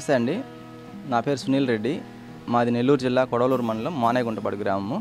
నమస్తే అండి నా పేరు సునీల్ రెడ్డి మాది నెల్లూరు జిల్లా కొడవలూరు మండలం మానేగుంటపాడు గ్రామము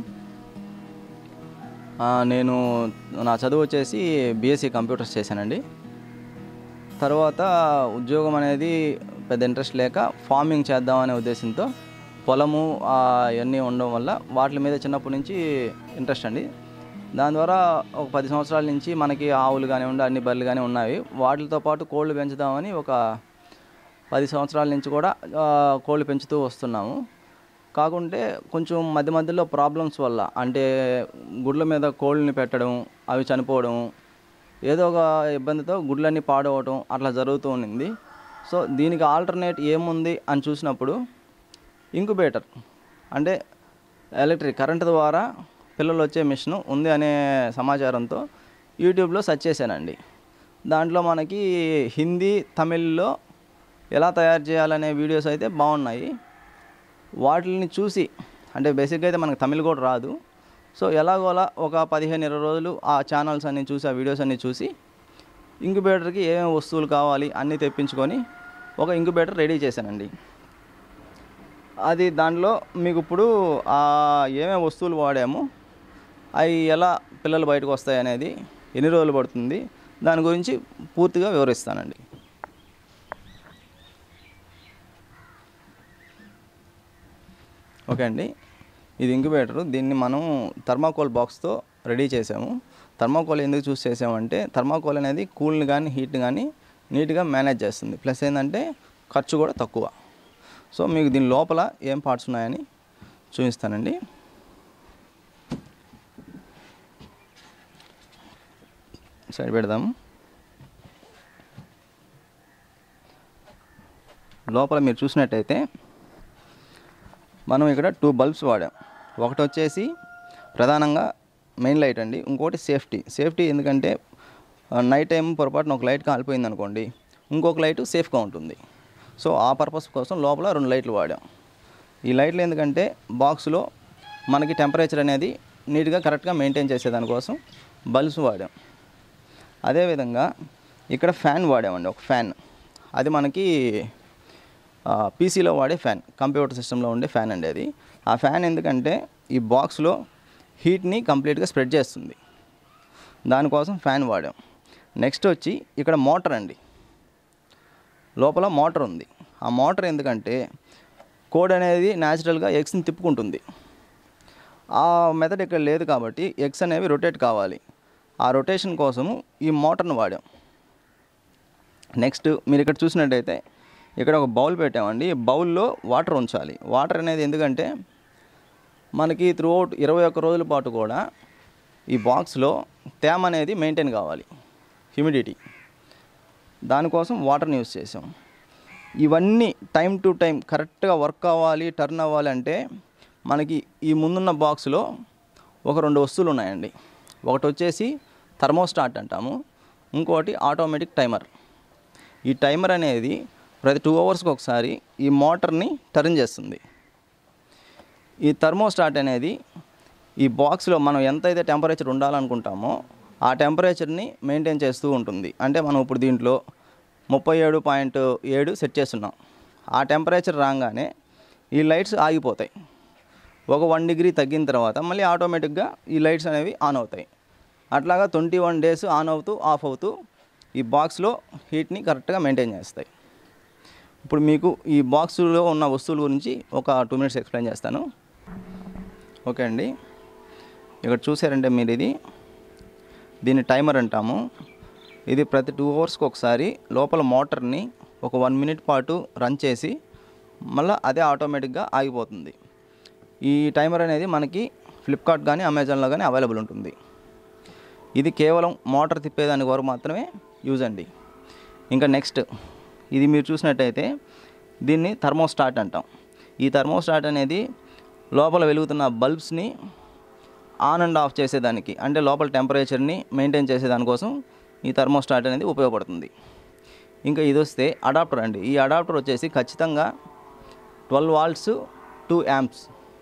ఆ, నేను నా చదువు వచ్చేసి బీఎస్సీ కంప్యూటర్స్ చేశానండి తర్వాత ఉద్యోగం అనేది పెద్ద ఇంట్రెస్ట్ లేక ఫార్మింగ్ చేద్దామనే ఉద్దేశంతో పొలము ఆ, ఇవన్నీ ఉండడం వల్ల వాటి మీద చిన్నప్పటి నుంచి ఇంట్రెస్ట్ అండి దాని ద్వారా ఒక పది సంవత్సరాల నుంచి మనకి ఆవులు కానివ్వండి అన్ని బర్రెలు కానీ ఉన్నాయి వాటితో పాటు కోళ్ళు పెంచుదామని ఒక పది సంవత్సరాల నుంచి కూడా ఆ, కోళ్ళు పెంచుతూ వస్తున్నాము కాకుంటే కొంచెం మధ్య మధ్యలో ప్రాబ్లమ్స్ వల్ల అంటే గుడ్ల మీద కోళ్ళని పెట్టడం అవి చనిపోవడం ఏదో ఒక ఇబ్బందితో గుడ్లన్నీ పాడవటం అట్లా జరుగుతూ ఉండింది సో దీనికి ఆల్టర్నేట్ ఏముంది అని చూసినప్పుడు ఇంక్యుబేటర్ అంటే ఎలక్ట్రిక్ కరెంట్ ద్వారా పిల్లలు వచ్చే మిషన్ ఉంది అనే సమాచారంతో యూట్యూబ్లో సెర్చ్ చేశానండి దాంట్లో మనకి హిందీ తమిళ్లో ఎలా తయారు చేయాలనే వీడియోస్ అయితే బాగున్నాయి వాటిని చూసి అంటే బేసిక్గా అయితే మనకు తమిళ్ కూడా రాదు సో ఎలాగోలా ఒక పదిహేను ఇరవై రోజులు ఆ ఛానల్స్ అన్ని చూసి ఆ వీడియోస్ అన్ని చూసి ఇంక్యుబేటర్కి ఏమేమి వస్తువులు కావాలి అన్నీ తెప్పించుకొని ఒక ఇంక్యుబేటర్ రెడీ చేశానండి అది దాంట్లో మీకు ఇప్పుడు ఆ ఏమేమి వస్తువులు వాడాము అవి ఎలా పిల్లలు బయటకు వస్తాయి అనేది ఎన్ని రోజులు పడుతుంది దాని గురించి పూర్తిగా వివరిస్తానండి ఓకే అండి ఇది ఇంక్యుబేటర్ దీన్ని మనం థర్మాకోల్ బాక్స్తో రెడీ చేసాము థర్మాకోల్ ఎందుకు చూస్ చేసామంటే థర్మాకోల్ అనేది కూల్ని కానీ హీట్ని కానీ నీట్గా మేనేజ్ చేస్తుంది ప్లస్ ఏంటంటే ఖర్చు కూడా తక్కువ సో మీకు దీని లోపల ఏం పార్ట్స్ ఉన్నాయని చూపిస్తానండి సైడ్ పెడదాము లోపల మీరు చూసినట్టయితే మనం ఇక్కడ టూ బల్బ్స్ వాడాం ఒకటి వచ్చేసి ప్రధానంగా మెయిన్ లైట్ అండి ఇంకోటి సేఫ్టీ సేఫ్టీ ఎందుకంటే నైట్ టైం పొరపాటున ఒక లైట్ కాలిపోయింది అనుకోండి ఇంకొక లైట్ సేఫ్గా ఉంటుంది సో ఆ పర్పస్ కోసం లోపల రెండు లైట్లు వాడాం ఈ లైట్లు ఎందుకంటే బాక్స్లో మనకి టెంపరేచర్ అనేది నీట్గా కరెక్ట్గా మెయింటైన్ చేసేదానికోసం బల్బ్స్ వాడాం అదేవిధంగా ఇక్కడ ఫ్యాన్ వాడామండి ఒక ఫ్యాన్ అది మనకి పీసీలో వాడే ఫ్యాన్ కంప్యూటర్ సిస్టంలో ఉండే ఫ్యాన్ అండి అది ఆ ఫ్యాన్ ఎందుకంటే ఈ బాక్స్లో హీట్ని కంప్లీట్గా స్ప్రెడ్ చేస్తుంది దానికోసం ఫ్యాన్ వాడాం నెక్స్ట్ వచ్చి ఇక్కడ మోటార్ అండి లోపల మోటార్ ఉంది ఆ మోటార్ ఎందుకంటే కోడ్ అనేది న్యాచురల్గా ఎగ్స్ని తిప్పుకుంటుంది ఆ మెథడ్ ఇక్కడ లేదు కాబట్టి ఎగ్స్ అనేవి రొటేట్ కావాలి ఆ రొటేషన్ కోసము ఈ మోటార్ను వాడాం నెక్స్ట్ మీరు ఇక్కడ చూసినట్టయితే ఇక్కడ ఒక బౌల్ పెట్టామండి ఈ బౌల్లో వాటర్ ఉంచాలి వాటర్ అనేది ఎందుకంటే మనకి త్రూ అవుట్ ఇరవై ఒక్క రోజుల పాటు కూడా ఈ బాక్స్లో తేమ అనేది మెయింటైన్ కావాలి హ్యూమిడిటీ దానికోసం వాటర్ని యూస్ చేసాం ఇవన్నీ టైం టు టైం కరెక్ట్గా వర్క్ అవ్వాలి టర్న్ అవ్వాలి అంటే మనకి ఈ ముందున్న బాక్స్లో ఒక రెండు వస్తువులు ఉన్నాయండి ఒకటి వచ్చేసి థర్మోస్టాట్ అంటాము ఇంకోటి ఆటోమేటిక్ టైమర్ ఈ టైమర్ అనేది ప్రతి టూ అవర్స్కి ఒకసారి ఈ మోటార్ని టర్న్ చేస్తుంది ఈ థర్మోస్టాట్ అనేది ఈ బాక్స్లో మనం ఎంతైతే టెంపరేచర్ ఉండాలనుకుంటామో ఆ టెంపరేచర్ని మెయింటైన్ చేస్తూ ఉంటుంది అంటే మనం ఇప్పుడు దీంట్లో ముప్పై ఏడు పాయింట్ ఏడు సెట్ చేస్తున్నాం ఆ టెంపరేచర్ రాగానే ఈ లైట్స్ ఆగిపోతాయి ఒక వన్ డిగ్రీ తగ్గిన తర్వాత మళ్ళీ ఆటోమేటిక్గా ఈ లైట్స్ అనేవి ఆన్ అవుతాయి అట్లాగా ట్వంటీ వన్ డేస్ ఆన్ అవుతూ ఆఫ్ అవుతూ ఈ బాక్స్లో హీట్ని కరెక్ట్గా మెయింటైన్ చేస్తాయి ఇప్పుడు మీకు ఈ బాక్స్లో ఉన్న వస్తువుల గురించి ఒక టూ మినిట్స్ ఎక్స్ప్లెయిన్ చేస్తాను ఓకే అండి ఇక్కడ చూసారంటే మీరు ఇది దీన్ని టైమర్ అంటాము ఇది ప్రతి టూ అవర్స్కి ఒకసారి లోపల మోటార్ని ఒక వన్ మినిట్ పాటు రన్ చేసి మళ్ళీ అదే ఆటోమేటిక్గా ఆగిపోతుంది ఈ టైమర్ అనేది మనకి ఫ్లిప్కార్ట్ కానీ అమెజాన్లో కానీ అవైలబుల్ ఉంటుంది ఇది కేవలం మోటార్ తిప్పేదానికి వరకు మాత్రమే యూజ్ అండి ఇంకా నెక్స్ట్ ఇది మీరు చూసినట్టయితే దీన్ని థర్మోస్టాట్ అంటాం ఈ థర్మోస్టాట్ అనేది లోపల వెలుగుతున్న బల్బ్స్ని ఆన్ అండ్ ఆఫ్ చేసేదానికి అంటే లోపల టెంపరేచర్ని మెయింటైన్ చేసేదానికోసం ఈ థర్మోస్టాట్ అనేది ఉపయోగపడుతుంది ఇంకా ఇది వస్తే అడాప్టర్ అండి ఈ అడాప్టర్ వచ్చేసి ఖచ్చితంగా ట్వెల్వ్ వాల్ట్స్ టూ యాంప్స్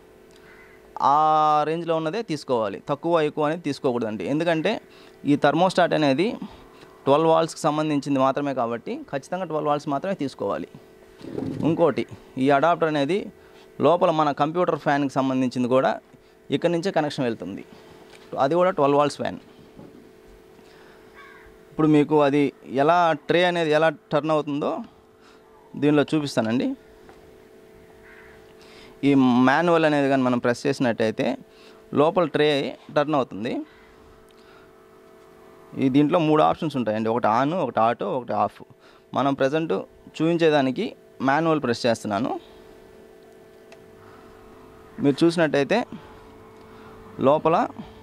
ఆ రేంజ్లో ఉన్నదే తీసుకోవాలి తక్కువ ఎక్కువ అనేది తీసుకోకూడదండి ఎందుకంటే ఈ థర్మోస్టాట్ అనేది ట్వెల్వ్ వాల్స్కి సంబంధించింది మాత్రమే కాబట్టి ఖచ్చితంగా ట్వెల్వ్ వాల్స్ మాత్రమే తీసుకోవాలి ఇంకోటి ఈ అడాప్టర్ అనేది లోపల మన కంప్యూటర్ ఫ్యాన్కి సంబంధించింది కూడా ఇక్కడ నుంచే కనెక్షన్ వెళ్తుంది అది కూడా ట్వెల్వ్ వాల్స్ ఫ్యాన్ ఇప్పుడు మీకు అది ఎలా ట్రే అనేది ఎలా టర్న్ అవుతుందో దీనిలో చూపిస్తానండి ఈ మాన్యువల్ అనేది కానీ మనం ప్రెస్ చేసినట్టయితే లోపల ట్రే టర్న్ అవుతుంది ఈ దీంట్లో మూడు ఆప్షన్స్ ఉంటాయండి ఒకటి ఆన్ ఒకటి ఆటో ఒకటి ఆఫ్ మనం ప్రజెంట్ చూపించేదానికి మాన్యువల్ ప్రెస్ చేస్తున్నాను మీరు చూసినట్టయితే లోపల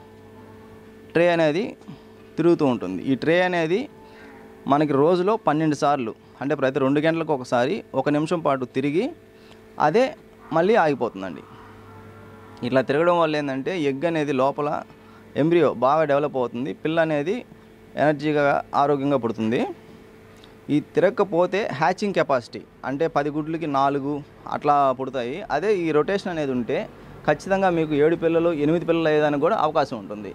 ట్రే అనేది తిరుగుతూ ఉంటుంది ఈ ట్రే అనేది మనకి రోజులో పన్నెండు సార్లు అంటే ప్రతి రెండు గంటలకు ఒకసారి ఒక నిమిషం పాటు తిరిగి అదే మళ్ళీ ఆగిపోతుందండి ఇట్లా తిరగడం వల్ల ఏంటంటే ఎగ్ అనేది లోపల ఎంబ్రియో బాగా డెవలప్ అవుతుంది పిల్ల అనేది ఎనర్జీగా ఆరోగ్యంగా పుడుతుంది ఈ తిరగకపోతే హ్యాచింగ్ కెపాసిటీ అంటే పది గుడ్లకి నాలుగు అట్లా పుడతాయి అదే ఈ రొటేషన్ అనేది ఉంటే ఖచ్చితంగా మీకు ఏడు పిల్లలు ఎనిమిది పిల్లలు అయ్యేదానికి కూడా అవకాశం ఉంటుంది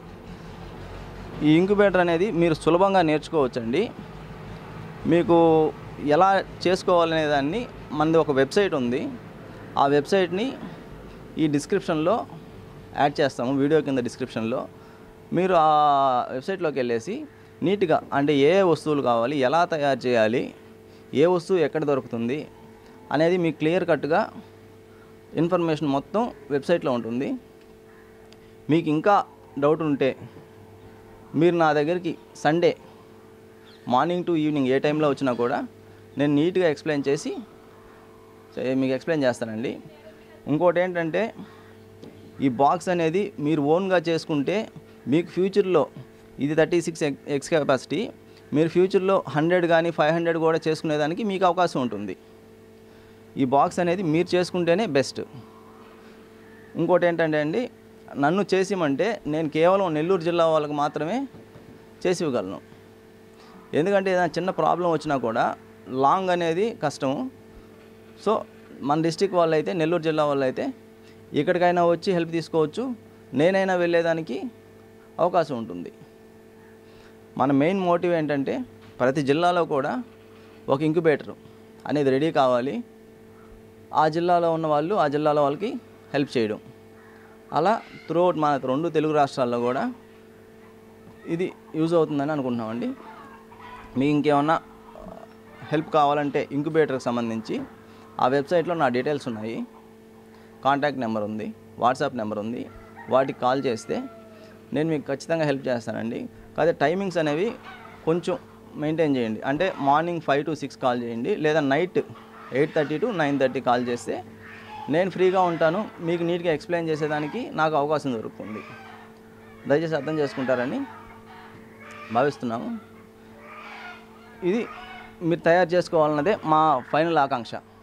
ఈ ఇంక్యుబేటర్ అనేది మీరు సులభంగా నేర్చుకోవచ్చండి మీకు ఎలా చేసుకోవాలనే దాన్ని మనది ఒక వెబ్సైట్ ఉంది ఆ వెబ్సైట్ని ఈ డిస్క్రిప్షన్లో యాడ్ చేస్తాము వీడియో కింద డిస్క్రిప్షన్లో మీరు ఆ వెబ్సైట్లోకి వెళ్ళేసి నీట్గా అంటే ఏ ఏ వస్తువులు కావాలి ఎలా తయారు చేయాలి ఏ వస్తువు ఎక్కడ దొరుకుతుంది అనేది మీకు క్లియర్ కట్గా ఇన్ఫర్మేషన్ మొత్తం వెబ్సైట్లో ఉంటుంది మీకు ఇంకా డౌట్ ఉంటే మీరు నా దగ్గరికి సండే మార్నింగ్ టు ఈవినింగ్ ఏ టైంలో వచ్చినా కూడా నేను నీట్గా ఎక్స్ప్లెయిన్ చేసి చే- మీకు ఎక్స్ప్లెయిన్ చేస్తానండి ఇంకోటి ఏంటంటే ఈ బాక్స్ అనేది మీరు ఓన్గా చేసుకుంటే మీకు ఫ్యూచర్లో ఇది థర్టీ సిక్స్ ఎక్స్ కెపాసిటీ మీరు ఫ్యూచర్లో హండ్రెడ్ కానీ ఫైవ్ హండ్రెడ్ కూడా చేసుకునేదానికి మీకు అవకాశం ఉంటుంది ఈ బాక్స్ అనేది మీరు చేసుకుంటేనే బెస్ట్ ఇంకోటి ఏంటంటే అండి నన్ను చేసిమంటే నేను కేవలం నెల్లూరు జిల్లా వాళ్ళకి మాత్రమే చేసి ఇవ్వగలను ఎందుకంటే ఏదైనా చిన్న ప్రాబ్లం వచ్చినా కూడా లాంగ్ అనేది కష్టము సో మన డిస్టిక్ వాళ్ళు అయితే నెల్లూరు జిల్లా వాళ్ళు అయితే ఎక్కడికైనా వచ్చి హెల్ప్ తీసుకోవచ్చు నేనైనా వెళ్ళేదానికి అవకాశం ఉంటుంది మన మెయిన్ మోటివ్ ఏంటంటే ప్రతి జిల్లాలో కూడా ఒక ఇంక్యుబేటర్ అనేది రెడీ కావాలి ఆ జిల్లాలో ఉన్న వాళ్ళు ఆ జిల్లాలో వాళ్ళకి హెల్ప్ చేయడం అలా త్రూఅవుట్ మన రెండు తెలుగు రాష్ట్రాల్లో కూడా ఇది యూజ్ అవుతుందని అనుకుంటున్నామండి మీకు ఇంకేమన్నా హెల్ప్ కావాలంటే ఇంక్యుబేటర్కి సంబంధించి ఆ వెబ్సైట్లో నా డీటెయిల్స్ ఉన్నాయి కాంటాక్ట్ నెంబర్ ఉంది వాట్సాప్ నెంబర్ ఉంది వాటికి కాల్ చేస్తే నేను మీకు ఖచ్చితంగా హెల్ప్ చేస్తానండి కాకపోతే టైమింగ్స్ అనేవి కొంచెం మెయింటైన్ చేయండి అంటే morning five to six call చేయండి లేదా night eight thirty to nine thirty call చేస్తే నేను ఫ్రీగా ఉంటాను మీకు నీట్గా ఎక్స్ప్లెయిన్ చేసేదానికి నాకు అవకాశం దొరుకుతుంది దయచేసి అర్థం చేసుకుంటారని భావిస్తున్నాము ఇది మీరు తయారు చేసుకోవాలన్నదే మా ఫైనల్ ఆకాంక్ష